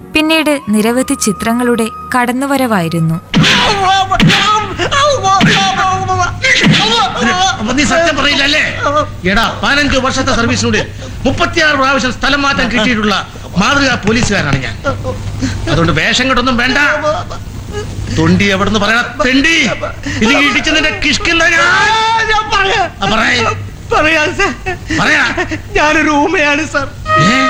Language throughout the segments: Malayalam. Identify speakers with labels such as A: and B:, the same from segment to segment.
A: പിന്നീട് നിരവധി ചിത്രങ്ങളുടെ കടന്നുവരവായിരുന്നു
B: അപ്പൊ നീ സത്യം പറയില്ലല്ലേ എടാ പതിനഞ്ച് വർഷത്തെ സർവീസിനുള്ളിൽ മുപ്പത്തിയാറ് പ്രാവശ്യം സ്ഥലം മാറ്റം കിട്ടിയിട്ടുള്ള മാതൃകാ പോലീസുകാരനാണ് ഞാൻ അതുകൊണ്ട് വേഷം കെട്ടൊന്നും വേണ്ട തൊണ്ടി എവിടെന്ന് പറയണ തെണ്ടി ഇല്ലെങ്കിൽ ഇടിച്ച് നിന്റെ കിഷ്കില്ല ഞാൻ
C: ഞാൻ പറയാം
B: ആ, പറയ്.
C: പറയാം സാർ
B: പറയാ
C: ഞാനൊരു ഊമയാണ് സാർ
B: ഏ?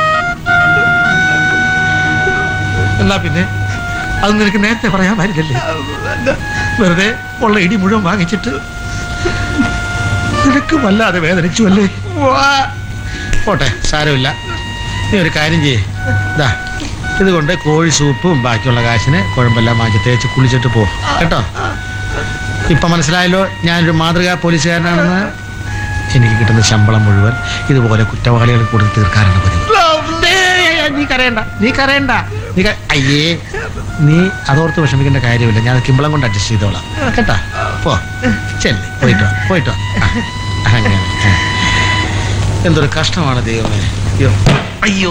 B: എന്നാ പിന്നെ അത് നിനക്ക് നേരത്തെ പറയാൻ പറ്റില്ലല്ലേ വെറുതെ ഉള്ള ഇടി മുഴുവൻ വാങ്ങിച്ചിട്ട് നിനക്ക് വല്ലാതെ വേദനിച്ചു അല്ലേ പോട്ടെ സാരമില്ല നീ ഒരു കാര്യം ചെയ്യേ ഇതാ ഇതുകൊണ്ട് കോഴി സൂപ്പും ബാക്കിയുള്ള കാശിന് കുഴമ്പെല്ലാം വാങ്ങിച്ച് തേച്ച് കുളിച്ചിട്ട് പോ കേട്ടോ ഇപ്പൊ മനസ്സിലായല്ലോ ഞാനൊരു മാതൃകാ പോലീസുകാരനാണെന്ന് എനിക്ക് കിട്ടുന്ന ശമ്പളം മുഴുവൻ ഇതുപോലെ കുറ്റവാളികൾക്ക് കൊടുത്ത് തീർക്കാനാണ് പതിവ് ഏയ്, നീ കരയണ്ട നീ കരയണ്ട നീ ക- അയ്യേ നീ അതോർത്ത് വിഷമിക്കേണ്ട കാര്യമില്ല ഞാൻ കിമ്പളം കൊണ്ട് അഡ്ജസ്റ്റ് ചെയ്തോളാം കേട്ടാ പോ ചെല്ലേ പോയിട്ടോ പോയിട്ടോ ആ, അങ്ങനെ ആ. എന്തൊരു കഷ്ടമാണ് ദൈവമേ അയ്യോ അയ്യോ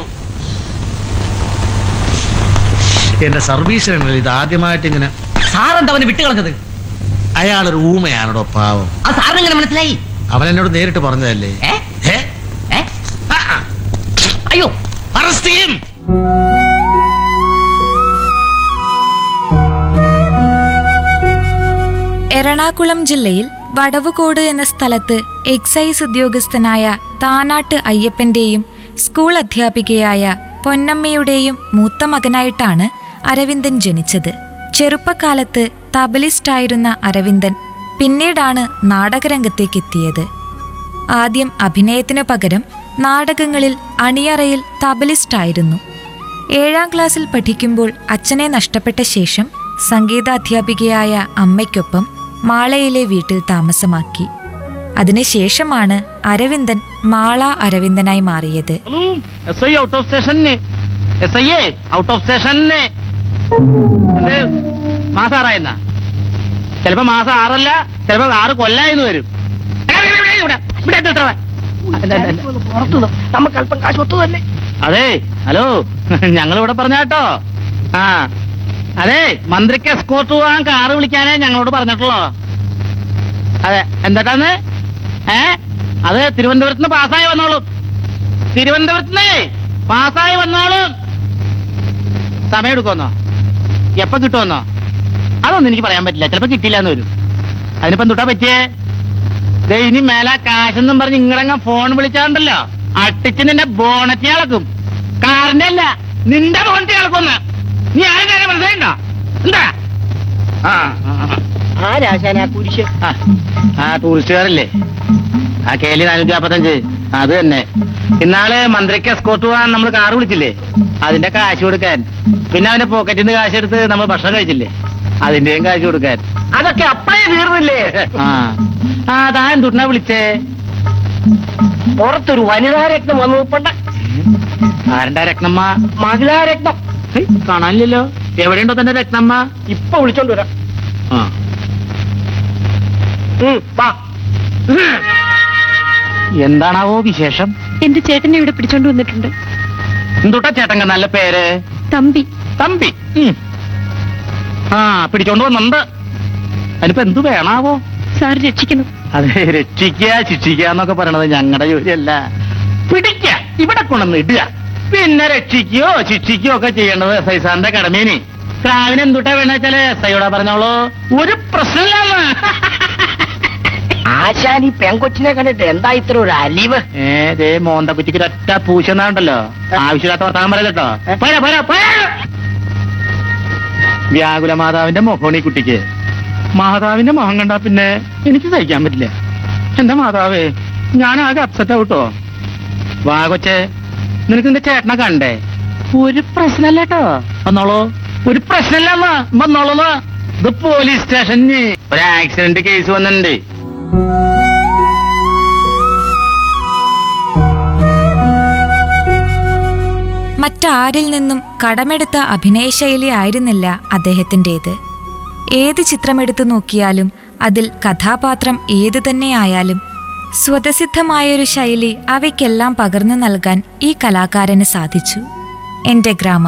B: എന്റെ സർവീസിനാണല്ലോ ഇത് ആദ്യമായിട്ട് ഇങ്ങനെ
D: സാറെന്താ അവനെ വിട്ടുകളഞ്ഞത്
B: അയാളൊരു ഊമയാണോ പാവം
D: ആ സാറിന് എങ്ങനെ മനസ്സിലായി
B: അവൻ എന്നോട് നേരിട്ട് പറഞ്ഞതല്ലേ
D: ഏ
B: ഏ?
D: ഏ
B: ആ, ആ.
D: അയ്യോ
B: അറസ്റ്റ് ചെയ്യും
A: എറണാകുളം ജില്ലയിൽ വടവുകോട് എന്ന സ്ഥലത്ത് എക്സൈസ് ഉദ്യോഗസ്ഥനായ താനാട്ട് അയ്യപ്പന്റെയും സ്കൂൾ അധ്യാപികയായ പൊന്നമ്മയുടെയും മൂത്ത മകനായിട്ടാണ് അരവിന്ദൻ ജനിച്ചത് ചെറുപ്പകാലത്ത് തബലിസ്റ്റായിരുന്ന അരവിന്ദൻ പിന്നീടാണ് നാടകരംഗത്തേക്കെത്തിയത് ആദ്യം അഭിനയത്തിനു പകരം നാടകങ്ങളിൽ അണിയറയിൽ തബലിസ്റ്റായിരുന്നു ഏഴാം ക്ലാസ്സിൽ പഠിക്കുമ്പോൾ അച്ഛനെ നഷ്ടപ്പെട്ട ശേഷം സംഗീതാധ്യാപികയായ അമ്മയ്ക്കൊപ്പം മാളയിലെ വീട്ടിൽ താമസമാക്കി അതിനുശേഷമാണ് അരവിന്ദൻ മാള അരവിന്ദനായി മാറിയത്
E: എസ് ഐ ഔട്ട് ഓഫ് സ്റ്റേഷന് എസ് ഐ ഔട്ട് ഓഫ് സ്റ്റേഷന് മാസം ആറായെന്നാ ചിലപ്പോ മാസം ആറല്ല ചിലപ്പോ ആറ് കൊല്ലായെന്ന് വരും ഇവിടെ, ഇവിടെ എത്ര രൂപ?
C: നമുക്ക് അല്പം കാശ് ഒത്തു തന്നെ
E: അതെ ഹലോ ഞങ്ങൾ ഇവിടെ പറഞ്ഞാട്ടോ ആ അതെ മന്ത്രിക്ക് എസ്കോർട്ട് പോകാൻ കാറ് വിളിക്കാനേ ഞങ്ങളോട് പറഞ്ഞിട്ടുള്ളോ അതെ എന്താട്ടാന്ന് ഏ അത് തിരുവനന്തപുരത്ത് നിന്ന് പാസ്സായി വന്നോളൂ തിരുവനന്തപുരത്ത് നിന്ന് പാസ്സായി വന്നോളൂ സമയം എടുക്കുമെന്നോ എപ്പോ കിട്ടുമെന്നോ അതൊന്നും എനിക്ക് പറയാൻ പറ്റില്ല ചിലപ്പോ കിട്ടിയില്ല എന്ന് വരും അതിനിപ്പോ എന്തുട്ടാ പറ്റിയേ ദേ ഇനി മേല കാശെന്നും പറഞ്ഞ് ഇങ്ങടങ്ങ ഫോൺ വിളിച്ചാണ്ടല്ലോ അട്ടിച്ച് നിന്റെ ബോണറ്റ് ഇളക്കും കാറിന്റെ അല്ല നിന്റെ ബോണറ്റ് ഇളക്കുന്ന നീ ആ കാര്യം മനസ്സിലായിണ്ടോ എന്താ ആ ആ, ആ.
C: ആരാശാനാ കുരിശ്
E: ആ, ആ ടൂറിസ്റ്റുകാരല്ലേ ആ കേലി നാനൂറ്റി നാപ്പത്തഞ്ച് അത് തന്നെ ഇന്നാള് മന്ത്രിക്ക് എസ്കോർട്ട് പോകാൻ നമ്മൾ കാറ് വിളിച്ചില്ലേ അതിന്റെ കാശ് കൊടുക്കാൻ പിന്നെ അവന്റെ പോക്കറ്റിൽ നിന്ന് കാശ് എടുത്ത് നമ്മൾ ഭക്ഷണം കഴിച്ചില്ലേ അതിന്റെയും കാശ് കൊടുക്കാൻ
C: അതൊക്കെ അപ്പഴേ തീർന്നില്ലേ
E: ആ ആ താൻ എന്തുട്ടാ വിളിച്ചേ
C: പുറത്തൊരു വനിതാ രത്നം വന്നു ഉൾപ്പെട്ട
E: ആരണ്ടാ രത്നമ്മ
C: മഹിളാ രത്നം
E: ഹേയ്, കാണാനില്ലല്ലോ എവിടെയുണ്ടോ തന്റെ രത്നമ്മ
C: ഇപ്പൊ വിളിച്ചോണ്ട് വരാം
E: ആ
C: ഉം, വാ
E: എന്താണാവോ വിശേഷം
F: എന്റെ ചേട്ടനെ ഇവിടെ പിടിച്ചോണ്ട് വന്നിട്ടുണ്ട്
E: എന്തുട്ടാ ചേട്ടങ്ക നല്ല പേര്
F: തമ്പി
E: തമ്പി ഉം. ആ പിടിച്ചോണ്ട് വന്നുണ്ട് അതിനിപ്പോ എന്തു വേണാവോ
F: സാർ രക്ഷിക്കണം
E: അതെ രക്ഷിക്കുക ശിക്ഷിക്കുക എന്നൊക്കെ പറയണത് ഞങ്ങളുടെ ജോലിയല്ല പിടിക്ക ഇവിടെ കൊണ്ടുവന്ന് ഇടുക പിന്നെ രക്ഷിക്കുകയോ ശിക്ഷിക്കുകയോ ഒക്കെ ചെയ്യേണ്ടത് എസ് ഐ സാറിന്റെ കടമേനി ക്രാവിന് എന്തുട്ടാ വേണമെച്ചാല് എസ് ഐയോടാ പറഞ്ഞോളൂ ഒരു പ്രശ്നമില്ല
C: ആശാൻ ഈ പെങ്കൊച്ചിനെ കണ്ടിട്ട് എന്താ ഇത്ര ഒരു അലിവ്
E: ഏ ദേ മോന്ത കുറ്റിക്ക് ഒറ്റ പൂശെന്നാണ്ടല്ലോ ആവശ്യമില്ലാത്ത വർത്താനം പറയല്ലോ പോരാ പോരാ പോരാ വ്യാകുല മാതാവിന്റെ മുഖമാണ് ഈ കുട്ടിക്ക് മാതാവിന്റെ മുഖം കണ്ടാ പിന്നെ എനിക്ക് സഹിക്കാൻ പറ്റില്ല എന്റെ മാതാവേ ഞാൻ ആകെ അപ്സെറ്റ് ആവട്ടോ വാ കൊച്ചേ നിനക്ക് നിന്റെ ചേട്ടനെ കണ്ടേ ഒരു പ്രശ്നല്ല കേട്ടോ വന്നോളൂ ഒരു പ്രശ്നല്ല അമ്മ. വന്നോളൂ ഇത് പോലീസ് സ്റ്റേഷനിൽ ഒരു ആക്സിഡന്റ് കേസ് വന്നിട്ടുണ്ട്
A: മറ്റാരിൽ നിന്നും കടമെടുത്ത അഭിനയശൈലി ആയിരുന്നില്ല അദ്ദേഹത്തിൻ്റെത് ഏത് ചിത്രമെടുത്തു നോക്കിയാലും അതിൽ കഥാപാത്രം ഏതു തന്നെയായാലും സ്വതസിദ്ധമായൊരു ശൈലി അവയ്ക്കെല്ലാം പകർന്നു നൽകാൻ ഈ കലാകാരന് സാധിച്ചു എന്റെ ഗ്രാമം